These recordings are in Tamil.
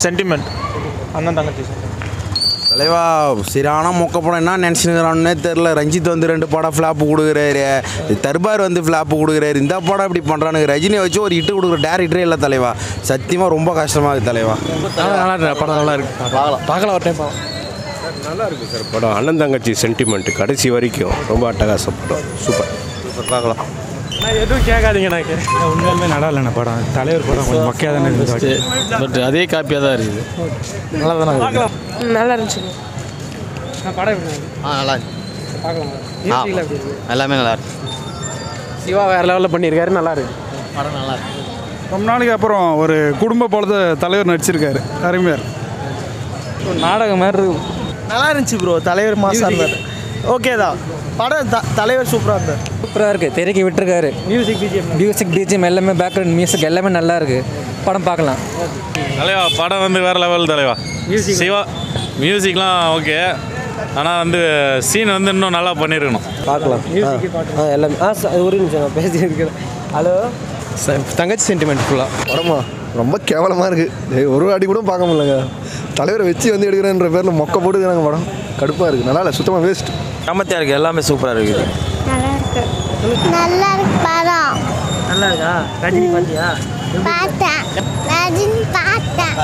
சென்டிமெண்ட் அண்ணன் தங்கச்சி தலைவா சரியான மொக்க படம் என்ன நினச்சினுக்கிறான்னே தெரில ரஞ்சித் வந்து ரெண்டு படம் ஃப்ளாப்பு கொடுக்குறாரு தர்பார் வந்து ஃப்ளாப்பு கொடுக்குறாரு இந்த படம் இப்படி பண்ணுறானுங்க ரஜினியை வச்சு ஒரு இட்டு கொடுக்குற டேரக்டரே இல்லை தலைவா சத்தியமாக ரொம்ப கஷ்டமாக இருக்குது தலைவா நல்லா இருக்கு படம் நல்லா இருக்கு பார்க்கலாம் பார்க்கலாம் ஒரு டைம் நல்லா இருக்கு சார் படம் அண்ணன் தங்கச்சி சென்டிமெண்ட் கடைசி வரைக்கும் ரொம்ப அட்டகாசம் படம் சூப்பர் சூப்பர் பார்க்கலாம் நான் எதுவும் கேட்காதீங்க எனக்கு உண்மையிலுமே நல்லா இல்லைண்ணா படம் தலைவர் படம் கொஞ்சம் மொக்கையாக தானே இருந்துச்சு பட் அதே காப்பியாக தான் இருக்குது நல்லா தானே பார்க்கலாம் நல்லா இருந்துச்சுங்க நான் படம் எப்படி இருக்கு? ஆ நல்லா பார்க்கலாம் மியூசிக்கில் எப்படி இருக்கு எல்லாமே நல்லா இருக்கு சிவா வேறு லெவலில் பண்ணியிருக்காரு நல்லா இருக்கு படம் நல்லா இருக்கு ரொம்ப நாளைக்கு அப்புறம் ஒரு குடும்ப படத்தை தலைவர் நடிச்சிருக்காரு அருமையார் ஒரு நாடகம் மாதிரி இருக்கும் நல்லா இருந்துச்சு ப்ரோ தலைவர் மாசா இருந்தார் ஓகே தான் படம் த தலைவர் சூப்பராக இருந்தார் சூப்பராக இருக்குது தெருக்கி விட்டுருக்காரு மியூசிக் பிஜிஎம் மியூசிக் பிஜிஎம் எல்லாமே பேக்ரவுண்ட் மியூசிக் எல்லாமே நல்லா இருக்குது படம் பார்க்கலாம் தலைவா படம் வந்து வேறு லெவல் தலைவா சிவா மியூசிக்லாம் ஓகே ஆனால் வந்து சீன் வந்து இன்னும் நல்லா பண்ணியிருக்கணும் பார்க்கலாம் ஆ எல்லாமே ஆ ச- ஒரு நிமிஷம் நான் பேசியிருக்கிறேன் ஹலோ தங்கச்சி சென்டிமெண்ட் ஃபுல்லாக படமா ரொம்ப கேவலமாக இருக்குது ஒரு அடி கூட பார்க்க முடியலங்க தலைவரை வச்சு வந்து எடுக்கிறேன்ற பேரில் மொக்க போட்டுக்கிறாங்க படம் கடுப்பாக இருக்குது நல்லா இல்லை சுத்தமாக வேஸ்ட் காமத்தியாக இருக்குது எல்லாமே சூப்பராக இருக்குது நல்லா இருக்கு நல்லா இருக்கு படம் நல்லா இருக்கா ரஜினி பார்த்தியா பார்த்தேன் ரஜினி பார்த்தேன்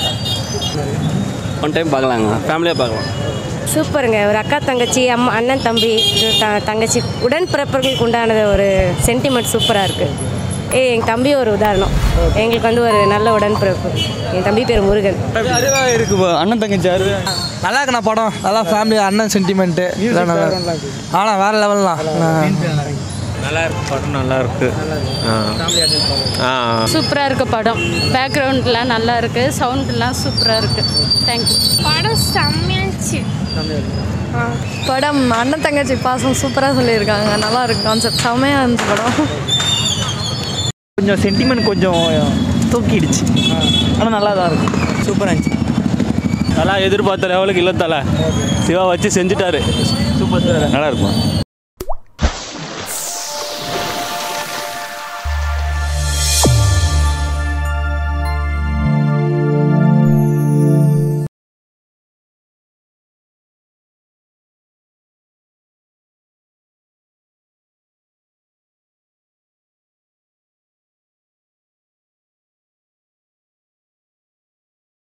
ஒன் டைம் பார்க்கலாங்க ஃபேமிலியாக பார்க்கலாம் சூப்பருங்க ஒரு அக்கா தங்கச்சி அம்மா அண்ணன் தம்பி இது த- தங்கச்சி உடன்பிறப்பர்களுக்கு உண்டானது ஒரு சென்டிமெண்ட் சூப்பராக இருக்குது ஏ எங்கள் தம்பி ஒரு உதாரணம் எங்களுக்கு வந்து ஒரு நல்ல உடன்பிறப்பு என் தம்பி பேர் முருகன் அருவாக இருக்குது அண்ணன் தங்கச்சி அருவா நல்லா இருக்குண்ணா படம் நல்லா ஃபேமிலி அண்ணன் சென்டிமெண்ட்டு ஆனால் வேறு லெவல்லாம் நல்லா இருக்கு படம் நல்லா இருக்கு ஆ சூப்பராக இருக்குது படம் பேக்ரவுண்ட்லாம் நல்லா இருக்குது சவுண்ட்லாம் சூப்பராக இருக்குது தேங்க்யூ படம் செம்மையாச்சு படம் அண்ணன் தங்கச்சி பாசம் சூப்பராக சொல்லியிருக்காங்க நல்லா இருக்கு கான்செப்ட் செம்மையாக இருந்துச்சு படம் கொஞ்சம் சென்டிமெண்ட் கொஞ்சம் தூக்கிடுச்சு ஆனால் நல்லா தான் இருக்கும் சூப்பராக இருந்துச்சு நல்லா எதிர்பார்த்த லெவலுக்கு இல்லை தலை சிவா வச்சு செஞ்சுட்டாரு சூப்பர் நல்லா இருக்கும்